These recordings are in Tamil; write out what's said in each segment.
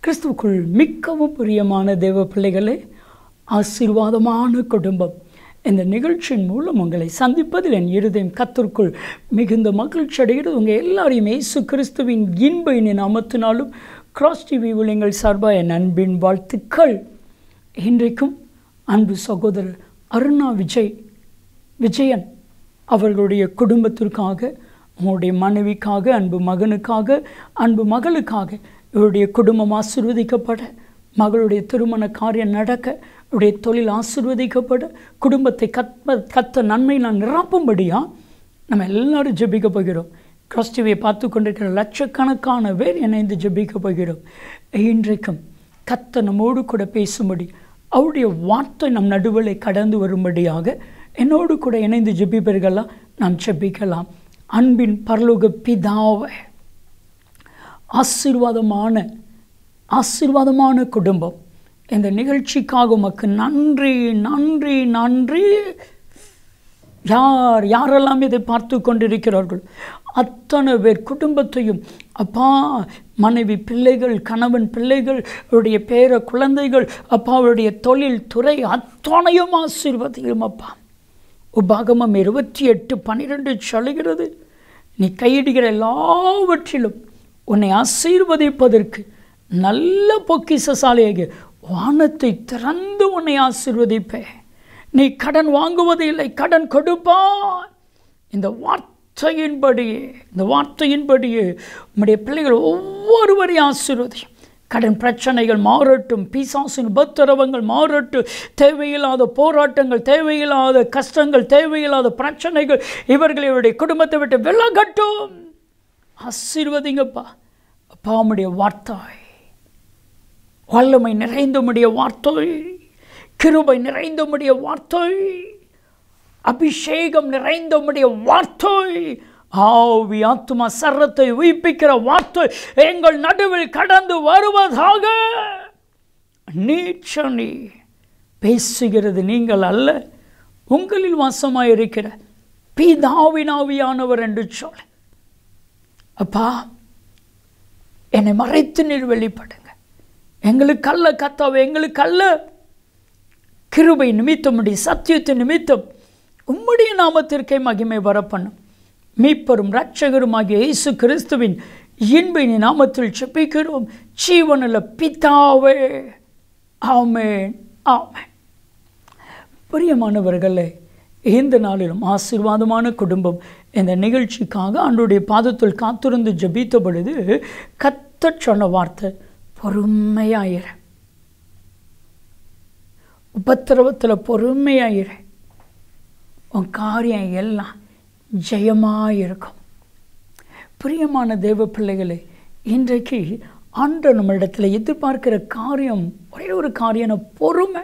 கிறிஸ்துவுக்குள் மிகவும் பிரியமான தேவ பிள்ளைகளே ஆசீர்வாதமான குடும்பம் இந்த நிகழ்ச்சியின் மூலம் உங்களை சந்திப்பதில் என் இருதயம் கத்திற்குள் மிகுந்த மகிழ்ச்சி அடைகிறது உங்கள் எல்லாரையும் இயேசு கிறிஸ்துவின் இன்ப இனி நாமத்தினாலும் கிராஸ் டிவி எங்கள் சார்பாக என் அன்பின் வாழ்த்துக்கள் இன்றைக்கும் அன்பு சகோதரர் அருணா விஜய் விஜயன் அவர்களுடைய குடும்பத்திற்காக அவங்களுடைய மனைவிக்காக அன்பு மகனுக்காக அன்பு மகளுக்காக இவருடைய குடும்பம் ஆசிர்வதிக்கப்பட மகளுடைய திருமண காரியம் நடக்க இவருடைய தொழில் ஆசிர்வதிக்கப்பட குடும்பத்தை கத்த கத்த நன்மை நான் நிரப்பும்படியா நம்ம எல்லாரும் ஜெபிக்க போகிறோம் கிறிஸ்துவை பார்த்து கொண்டிருக்கிற லட்சக்கணக்கான பேர் இணைந்து ஜெபிக்க போகிறோம் இன்றைக்கும் கத்த நம்மோடு கூட பேசும்படி அவருடைய வார்த்தை நம் நடுவில் கடந்து வரும்படியாக என்னோடு கூட இணைந்து ஜெபிப்பீர்களா நாம் ஜெபிக்கலாம் அன்பின் பரலோக பிதாவை ஆசீர்வாதமான ஆசீர்வாதமான குடும்பம் இந்த நிகழ்ச்சிக்காக உமக்கு நன்றி நன்றி நன்றி யார் யாரெல்லாம் இதை பார்த்து கொண்டிருக்கிறார்கள் அத்தனை பேர் குடும்பத்தையும் அப்பா மனைவி பிள்ளைகள் கணவன் பிள்ளைகள் அவருடைய பேர குழந்தைகள் அப்பா அவருடைய தொழில் துறை அத்தனையும் ஆசீர்வதியும் அப்பா உபாகமம் இருபத்தி எட்டு பன்னிரெண்டு சொல்லுகிறது நீ கையிடுகிற எல்லாவற்றிலும் உன்னை ஆசீர்வதிப்பதற்கு நல்ல பொக்கிசசாலியாக வானத்தை திறந்து உன்னை ஆசீர்வதிப்பேன் நீ கடன் வாங்குவது இல்லை கடன் கொடுப்பான் இந்த வார்த்தையின்படியே இந்த வார்த்தையின்படியே உம்முடைய பிள்ளைகள் ஒவ்வொருவரையும் ஆசீர்வதியும் கடன் பிரச்சனைகள் மாறட்டும் பிசாசின் பத்திரவங்கள் மாறட்டும் தேவையில்லாத போராட்டங்கள் தேவையில்லாத கஷ்டங்கள் தேவையில்லாத பிரச்சனைகள் இவர்கள் இவருடைய குடும்பத்தை விட்டு விலகட்டும் ஆசீர்வதிங்கப்பா அப்பா உம்முடைய வார்த்தை வல்லமை நிறைந்தமுடைய வார்த்தை கிருபை நிறைந்தமுடைய வார்த்தை அபிஷேகம் நிறைந்தமுடைய வார்த்தை ஆவி ஆத்துமா சரத்தை உயிப்பிக்கிற வார்த்தை எங்கள் நடுவில் கடந்து வருவதாக நீச்சனி பேசுகிறது நீங்கள் அல்ல உங்களில் வாசமாயிருக்கிற பிதாவினாவியானவர் என்று சொல் அப்பா என்னை மறைத்து நீர் வெளிப்படுங்க எங்களுக்கு அல்ல கத்தாவை எங்களுக்கு அல்ல கிருபை நிமித்தம் உடைய சத்தியத்து நிமித்தம் உம்முடைய நாமத்திற்கே மகிமை வரப்பண்ணும் மீட்பரும் இரட்சகருமாகிய இயேசு கிறிஸ்துவின் இன்பின் நாமத்தில் செப்பிக்கிறோம் ஜீவனில் பிதாவே ஆமேன் ஆமேன் பிரியமானவர்களே இந்த நாளிலும் ஆசீர்வாதமான குடும்பம் இந்த நிகழ்ச்சிக்காக ஆண்டுடைய பாதத்தில் காத்திருந்து ஜபித்த பொழுது கத்த சொன்ன வார்த்தை பொறுமையாயிர உபத்திரவத்தில் பொறுமையாயிர உன் காரியம் எல்லாம் ஜெயமாக இருக்கும் பிரியமான தேவ பிள்ளைகளே இன்றைக்கு ஆண்டு நம்மளிடத்தில் எதிர்பார்க்கிற காரியம் ஒரே ஒரு காரியம் பொறுமை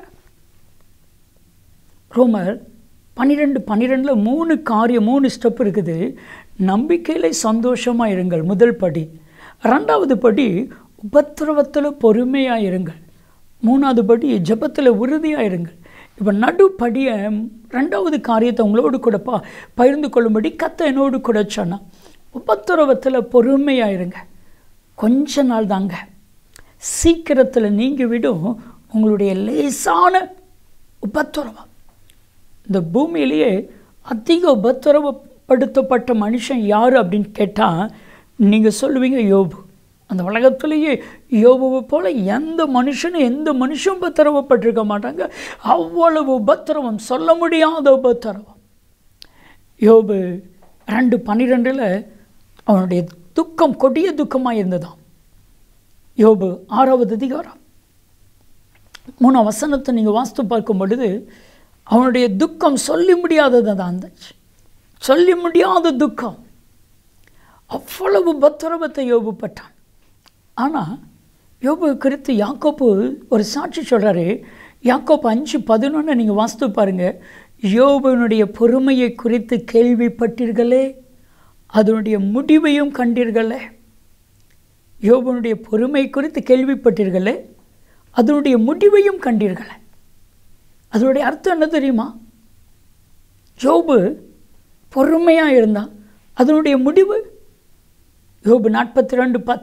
ரோமர் பன்னிரெண்டு பன்னிரெண்டில் மூணு காரியம் மூணு ஸ்டெப் இருக்குது நம்பிக்கையில் சந்தோஷமாக இருங்கள் முதல் படி ரெண்டாவது படி உபத்திரவத்தில் பொறுமையாக இருங்கள் மூணாவது படி ஜபத்தில் உறுதியாக இருங்கள் இப்போ நடுப்படியை ரெண்டாவது காரியத்தை உங்களோடு கூட பா பகிர்ந்து கொள்ளும்படி கத்த என்னோடு கூட சொன்னான் உபத்திரவத்தில் பொறுமையாக இருங்க கொஞ்ச நாள் தாங்க சீக்கிரத்தில் நீங்கி விடும் உங்களுடைய லேசான உபத்திரவம் இந்த பூமியிலேயே அதிக உபத்திரவப்படுத்தப்பட்ட மனுஷன் யார் அப்படின்னு கேட்டால் நீங்கள் சொல்லுவீங்க யோபு அந்த உலகத்திலேயே யோபுவை போல் எந்த மனுஷனும் எந்த மனுஷன் உபத்திரவப்பட்டிருக்க மாட்டாங்க அவ்வளவு உபத்திரவம் சொல்ல முடியாத உபத்திரவம் யோபு ரெண்டு பன்னிரெண்டில் அவனுடைய துக்கம் கொடிய துக்கமாக இருந்ததாம் யோபு ஆறாவது அதிகாரம் மூணு வசனத்தை நீங்கள் வாஸ்து பார்க்கும் பொழுது அவனுடைய துக்கம் சொல்லி முடியாதது தான் இருந்துச்சு சொல்லி முடியாத துக்கம் அவ்வளவு பத்திரவத்தை யோபு பட்டான் ஆனால் யோபு குறித்து யாக்கோப்பு ஒரு சாட்சி சொல்கிறாரு யாக்கோப்பு அஞ்சு பதினொன்று நீங்கள் வாஸ்து பாருங்கள் யோபுனுடைய பொறுமையை குறித்து கேள்விப்பட்டீர்களே அதனுடைய முடிவையும் கண்டீர்களே யோபனுடைய பொறுமை குறித்து கேள்விப்பட்டீர்களே அதனுடைய முடிவையும் கண்டீர்களே அதனுடைய அர்த்தம் என்ன தெரியுமா யோபு பொறுமையாக இருந்தான் அதனுடைய முடிவு யோபு நாற்பத்தி ரெண்டு பத்து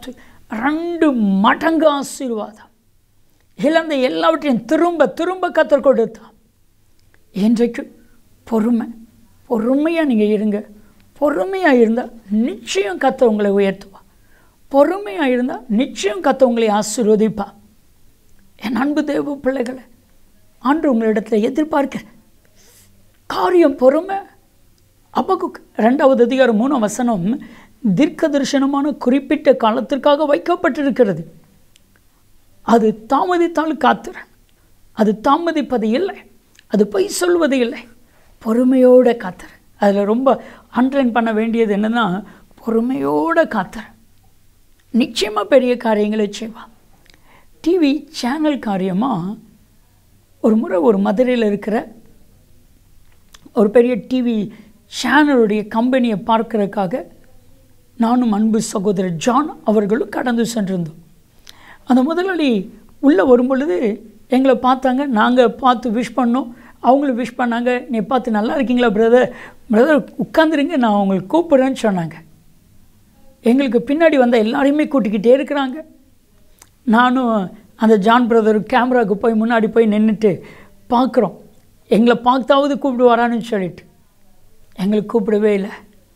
ரெண்டு மடங்கு ஆசீர்வாதம் இழந்த எல்லாவற்றையும் திரும்ப திரும்ப கத்தர் கொடுத்தான் இன்றைக்கு பொறுமை பொறுமையாக நீங்கள் இருங்க பொறுமையாக இருந்தால் நிச்சயம் கத்த உங்களை உயர்த்துவா பொறுமையாக இருந்தால் நிச்சயம் கத்த உங்களை ஆசீர்வதிப்பா என் அன்பு தேவ பிள்ளைகளை ஆண்டு உங்களிடத்தில் எதிர்பார்க்கிற காரியம் பொறுமை அப்பக்கு ரெண்டாவது அதிகாரம் மூணாம் வசனம் தீர்க்க தரிசனமான குறிப்பிட்ட காலத்திற்காக வைக்கப்பட்டிருக்கிறது அது தாமதித்தால் காத்துறேன் அது தாமதிப்பது இல்லை அது பொய் சொல்வது இல்லை பொறுமையோடு காத்துறேன் அதில் ரொம்ப அண்ட்ரைன் பண்ண வேண்டியது என்னென்னா பொறுமையோடு காத்துறேன் நிச்சயமாக பெரிய காரியங்களை செய்வான் டிவி சேனல் காரியமாக ஒரு முறை ஒரு மதுரையில் இருக்கிற ஒரு பெரிய டிவி சேனலுடைய கம்பெனியை பார்க்கறதுக்காக நானும் அன்பு சகோதரர் ஜான் அவர்களும் கடந்து சென்றிருந்தோம் அந்த முதலாளி உள்ளே வரும் பொழுது எங்களை பார்த்தாங்க நாங்கள் பார்த்து விஷ் பண்ணோம் அவங்களும் விஷ் பண்ணாங்க நீ பார்த்து நல்லா இருக்கீங்களா பிரதர் பிரதர் உட்காந்துருங்க நான் உங்களுக்கு கூப்பிட்றேன்னு சொன்னாங்க எங்களுக்கு பின்னாடி வந்த எல்லாரையுமே கூட்டிக்கிட்டே இருக்கிறாங்க நானும் அந்த ஜான் பிரதர் கேமராவுக்கு போய் முன்னாடி போய் நின்றுட்டு பார்க்குறோம் எங்களை பார்த்தாவது கூப்பிடுவாரான்னு சொல்லிட்டு எங்களுக்கு கூப்பிடவே இல்லை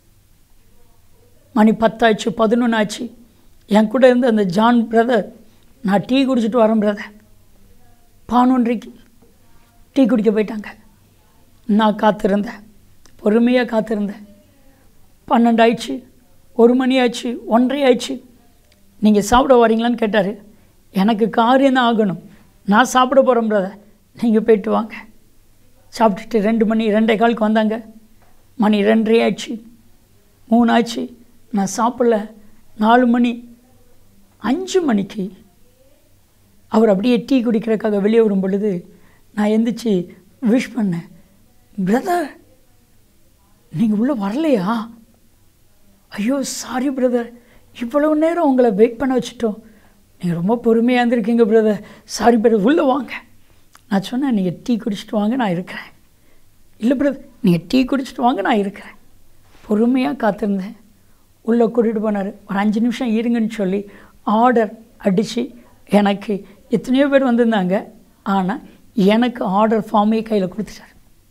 மணி பத்தாச்சு பதினொன்று ஆச்சு என் கூட இருந்த அந்த ஜான் பிரதர் நான் டீ குடிச்சிட்டு வரேன் பிரதர் பானொன்றைக்கு டீ குடிக்க போயிட்டாங்க நான் காத்திருந்தேன் பொறுமையாக காத்திருந்தேன் பன்னெண்டு ஆயிடுச்சு ஒரு மணி ஆச்சு ஒன்றரை ஆயிடுச்சு நீங்கள் சாப்பிட வரீங்களான்னு கேட்டார் எனக்கு காரியம் தான் ஆகணும் நான் சாப்பிட போகிறேன் பிரதர் நீங்கள் போயிட்டு வாங்க சாப்பிட்டுட்டு ரெண்டு மணி ரெண்டே காலுக்கு வந்தாங்க மணி ரெண்டரை ஆச்சு மூணு ஆச்சு நான் சாப்பிடல நாலு மணி அஞ்சு மணிக்கு அவர் அப்படியே டீ குடிக்கிறதுக்காக வெளியே வரும் பொழுது நான் எந்திரிச்சு விஷ் பண்ணேன் பிரதர் நீங்கள் உள்ளே வரலையா ஐயோ சாரி பிரதர் இவ்வளவு நேரம் உங்களை வெயிட் பண்ண வச்சுட்டோம் நீங்கள் ரொம்ப பொறுமையாக இருந்திருக்கீங்க பிரதர் சாரி பிரதர் உள்ளே வாங்க நான் சொன்னேன் நீங்கள் டீ குடிச்சிட்டு வாங்க நான் இருக்கிறேன் இல்லை பிரதர் நீங்கள் டீ குடிச்சிட்டு வாங்க நான் இருக்கிறேன் பொறுமையாக காத்திருந்தேன் உள்ளே கூட்டிகிட்டு போனார் ஒரு அஞ்சு நிமிஷம் இருங்கன்னு சொல்லி ஆர்டர் அடித்து எனக்கு எத்தனையோ பேர் வந்திருந்தாங்க ஆனால் எனக்கு ஆர்டர் ஃபார்மே கையில் கொடுத்துட்டார்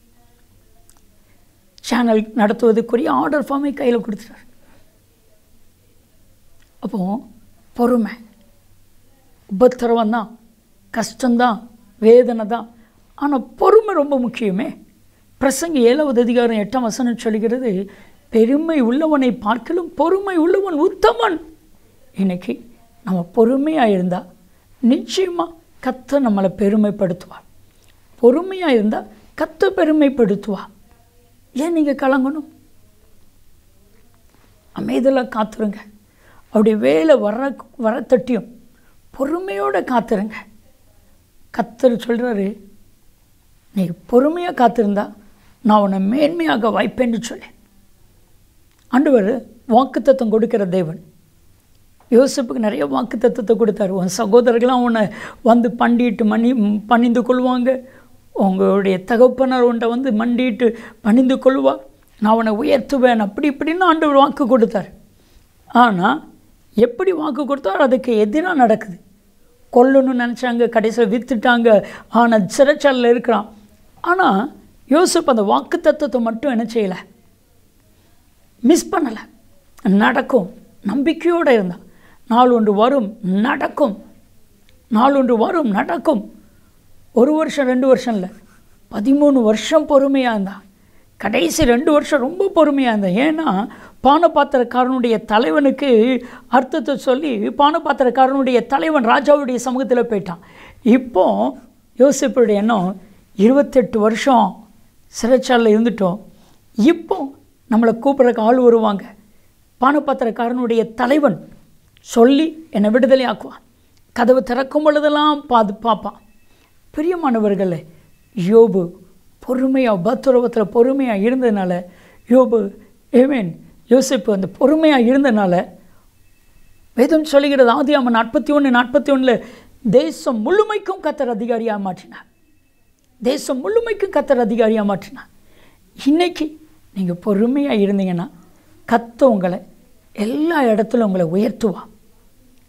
சேனல் நடத்துவதற்குரிய ஆர்டர் ஃபார்மை கையில் கொடுத்துட்டார் அப்போது பொறுமை உபத்திரவம் தான் கஷ்டம்தான் வேதனை தான் ஆனால் பொறுமை ரொம்ப முக்கியமே பிரசங்க ஏழாவது அதிகாரம் எட்டாம் வசனம் சொல்கிறது பெருமை உள்ளவனை பார்க்கலும் பொறுமை உள்ளவன் உத்தமன் இன்னைக்கு நம்ம பொறுமையாக இருந்தால் நிச்சயமாக கத்த நம்மளை பெருமைப்படுத்துவார் பொறுமையாக இருந்தால் கத்த பெருமைப்படுத்துவார் ஏன் நீங்கள் கலங்கணும் அமைதலாக காத்துருங்க அப்படி வேலை வர வரத்தட்டியும் பொறுமையோடு காத்துருங்க கத்தர் சொல்கிறாரு நீ பொறுமையாக காத்திருந்தா நான் உன்னை மேன்மையாக வாய்ப்பேன்னு சொல்லி ஆண்டவர் வாக்குத்தத்தம் கொடுக்கிற தேவன் யோசிப்புக்கு நிறைய வாக்குத்தத்தத்தை கொடுத்தாரு உன் சகோதரர்களாம் உன்னை வந்து பண்டிட்டு மணி பணிந்து கொள்வாங்க உங்களுடைய தகப்பனர் உன்னை வந்து மண்டிட்டு பணிந்து கொள்வா நான் உன்னை உயர்த்துவேன் அப்படி இப்படின்னு ஆண்டவர் வாக்கு கொடுத்தார் ஆனால் எப்படி வாக்கு கொடுத்தாரோ அதுக்கு எதிராக நடக்குது கொல்லணும்னு நினச்சாங்க கடைசியில் விற்றுட்டாங்க ஆனால் சிறைச்சாலையில் இருக்கிறான் ஆனால் யோசிப்பு அந்த வாக்கு தத்துவத்தை மட்டும் என்ன செய்யலை மிஸ் பண்ணலை நடக்கும் நம்பிக்கையோடு இருந்தான் நாள் ஒன்று வரும் நடக்கும் நாள் ஒன்று வரும் நடக்கும் ஒரு வருஷம் ரெண்டு வருஷம் இல்லை பதிமூணு வருஷம் பொறுமையாக இருந்தான் கடைசி ரெண்டு வருஷம் ரொம்ப பொறுமையாக இருந்தேன் ஏன்னா பானபாத்திரக்காரனுடைய தலைவனுக்கு அர்த்தத்தை சொல்லி பானபாத்திரக்காரனுடைய தலைவன் ராஜாவுடைய சமூகத்தில் போயிட்டான் இப்போ யோசிப்புடைய எண்ணம் இருபத்தெட்டு வருஷம் சிறைச்சாலையில் இருந்துட்டோம் இப்போ நம்மளை கூப்பிட்றக்கு ஆள் வருவாங்க பானபாத்திரக்காரனுடைய தலைவன் சொல்லி என்னை விடுதலை ஆக்குவான் கதவு திறக்கும் பொழுதெல்லாம் பாது பார்ப்பான் பிரியமானவர்களே யோபு பொறுமையாக பத்துருவத்தில் பொறுமையாக இருந்ததுனால யோபு ஏமேன் யோசிப்பு அந்த பொறுமையாக இருந்தனால வேதம் சொல்லுகிறது ஆதி அவன் நாற்பத்தி ஒன்று நாற்பத்தி ஒன்றில் தேசம் முழுமைக்கும் கத்தர் அதிகாரியாக மாற்றினார் தேசம் முழுமைக்கும் கத்தர் அதிகாரியாக மாற்றினார் இன்னைக்கு நீங்கள் பொறுமையாக இருந்தீங்கன்னா கத்த உங்களை எல்லா இடத்துலையும் உங்களை உயர்த்துவா கத்த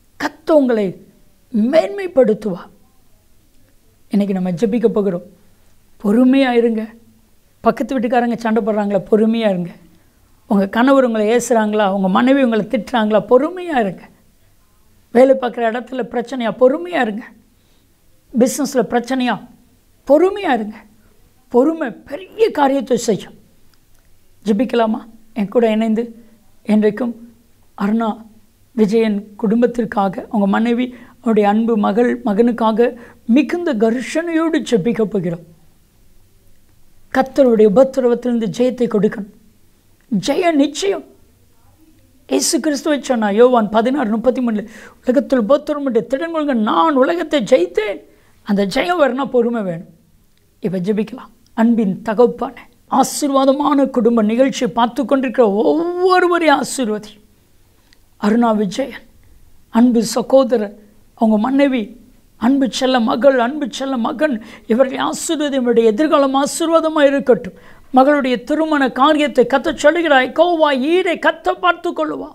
கத்த உங்களை மேன்மைப்படுத்துவா இன்னைக்கு நம்ம ஜெபிக்க போகிறோம் பொறுமையாக இருங்க பக்கத்து வீட்டுக்காரங்க சண்டை போடுறாங்களா பொறுமையாக இருங்க உங்கள் கணவர் உங்களை ஏசுகிறாங்களா உங்கள் மனைவி உங்களை திட்டுறாங்களா பொறுமையாக இருங்க வேலை பார்க்குற இடத்துல பிரச்சனையா பொறுமையாக இருங்க பிஸ்னஸில் பிரச்சனையா பொறுமையாக இருங்க பொறுமை பெரிய காரியத்தை செய்யும் ஜெபிக்கலாமா என் கூட இணைந்து என்றைக்கும் அருணா விஜயன் குடும்பத்திற்காக அவங்க மனைவி அவருடைய அன்பு மகள் மகனுக்காக மிகுந்த கர்ஷனையோடு ஜெபிக்க போகிறோம் கத்தருடைய உபத்திரவத்திலிருந்து ஜெயத்தை கொடுக்கணும் ஜெய நிச்சயம் இயேசு கிறிஸ்துவை சொன்னா யோவான் பதினாறு முப்பத்தி மூணு உலகத்தில் உபத்திரம் திடன் கொள்க நான் உலகத்தை ஜெயித்தேன் அந்த ஜெயம் வரணும் பொறுமை வேணும் இப்போ ஜெபிக்கலாம் அன்பின் தகப்பான ஆசீர்வாதமான குடும்ப நிகழ்ச்சியை பார்த்து கொண்டிருக்கிற ஒவ்வொருவரையும் ஆசீர்வதி அருணா விஜயன் அன்பு சகோதரர் அவங்க மனைவி அன்பு செல்ல மகள் அன்பு செல்ல மகன் இவர்களை ஆசீர்வதி இவருடைய எதிர்காலம் ஆசீர்வாதமாக இருக்கட்டும் மகளுடைய திருமண காரியத்தை கத்த சொல்லுகிறாய் கோவா ஈரை கத்த பார்த்து கொள்ளுவா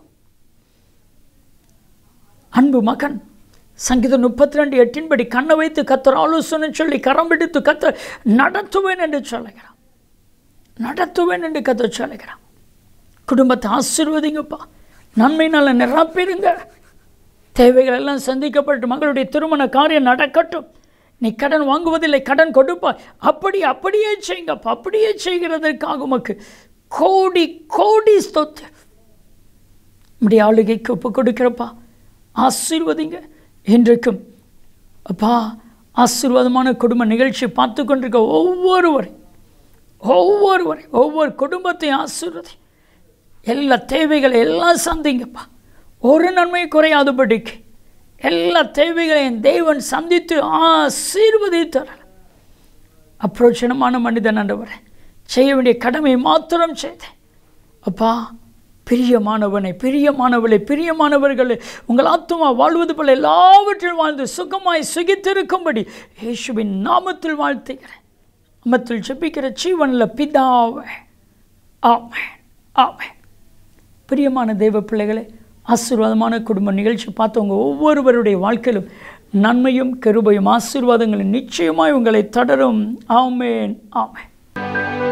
அன்பு மகன் சங்கீதம் முப்பத்தி ரெண்டு எட்டின்படி கண்ணை வைத்து கத்தர் ஆலோசனை சொல்லி கரம் பிடித்து கத்த நடத்துவேன் என்று சொல்லுகிறான் நடத்துவேன் என்று கத்த சொல்லுகிறான் குடும்பத்தை ஆசீர்வதிங்கப்பா நன்மையினால நிரப்பிடுங்க தேவைகள் எல்லாம் சந்திக்கப்பட்டு மகளுடைய திருமண காரியம் நடக்கட்டும் நீ கடன் வாங்குவதில்லை கடன் கொடுப்பாய் அப்படி அப்படியே செய்யுங்கப்பா அப்படியே செய்கிறதற்காக உமக்கு கோடி கோடி ஸ்தோத்து நம்முடைய ஆளுகைக்கு ஒப்பு கொடுக்கிறப்பா ஆசீர்வதிங்க இன்றைக்கும் அப்பா ஆசீர்வாதமான குடும்ப நிகழ்ச்சி பார்த்து கொண்டிருக்க ஒவ்வொருவரை ஒவ்வொருவரை ஒவ்வொரு குடும்பத்தையும் ஆசீர்வதி எல்லா தேவைகளை எல்லாம் சந்திங்கப்பா ஒரு நன்மை குறையாதபடிக்கு எல்லா தேவைகளையும் தேவன் சந்தித்து ஆசீர்வதித்தார் அப்ரோச்சனமான மனிதன் ஆண்டவரே செய்ய வேண்டிய கடமையை மாத்திரம் செய்தேன் அப்பா பிரியமானவனை பிரியமானவளை பிரியமானவர்களை உங்கள் ஆத்துமா வாழ்வது போல எல்லாவற்றிலும் வாழ்ந்து சுகமாய் சுகித்திருக்கும்படி இயேசுவின் நாமத்தில் வாழ்த்துகிறேன் நாமத்தில் ஜெபிக்கிற ஜீவனில் பிதாவே ஆமென் ஆமென் பிரியமான தெய்வ பிள்ளைகளே ஆசீர்வாதமான குடும்ப நிகழ்ச்சி பார்த்தவங்க ஒவ்வொருவருடைய வாழ்க்கையிலும் நன்மையும் கருபையும் ஆசீர்வாதங்களும் நிச்சயமாய் உங்களை தொடரும் ஆமேன் ஆமேன்